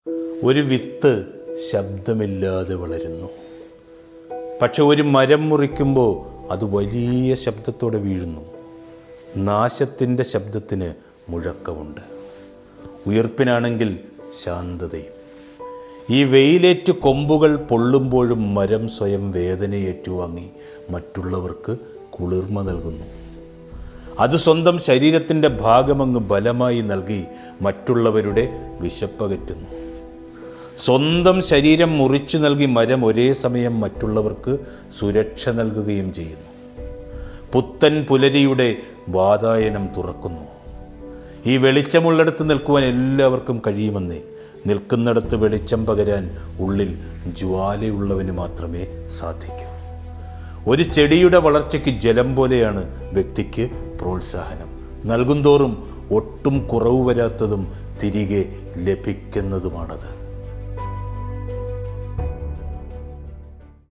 ഒരു വിത്ത് ശബ്ദമില്ലാതെ വളരുന്നു പക്ഷെ ഒരു മരം മുറിക്കുമ്പോൾ അത് വലിയ ശബ്ദത്തോടെ വീഴുന്നു നാശത്തിൻ്റെ ശബ്ദത്തിന് മുഴക്കമുണ്ട് ഉയർപ്പിനാണെങ്കിൽ ശാന്തതയും ഈ വെയിലേറ്റ് കൊമ്പുകൾ പൊള്ളുമ്പോഴും മരം സ്വയം വേദന ഏറ്റുവാങ്ങി മറ്റുള്ളവർക്ക് കുളിർമ നൽകുന്നു അത് സ്വന്തം ശരീരത്തിൻ്റെ ഭാഗമങ്ങ് ബലമായി നൽകി മറ്റുള്ളവരുടെ വിശപ്പകറ്റുന്നു സ്വന്തം ശരീരം മുറിച്ചു നൽകി മരം ഒരേ സമയം മറ്റുള്ളവർക്ക് സുരക്ഷ നൽകുകയും ചെയ്യുന്നു പുത്തൻ പുലരിയുടെ വാതായനം തുറക്കുന്നു ഈ വെളിച്ചമുള്ളിടത്ത് നിൽക്കുവാൻ എല്ലാവർക്കും കഴിയുമെന്നേ നിൽക്കുന്നിടത്ത് വെളിച്ചം പകരാൻ ഉള്ളിൽ ജ്വാലയുള്ളവന് മാത്രമേ സാധിക്കൂ ഒരു ചെടിയുടെ വളർച്ചയ്ക്ക് ജലം പോലെയാണ് വ്യക്തിക്ക് പ്രോത്സാഹനം നൽകുന്തോറും ഒട്ടും കുറവ് വരാത്തതും തിരികെ ലഭിക്കുന്നതുമാണത്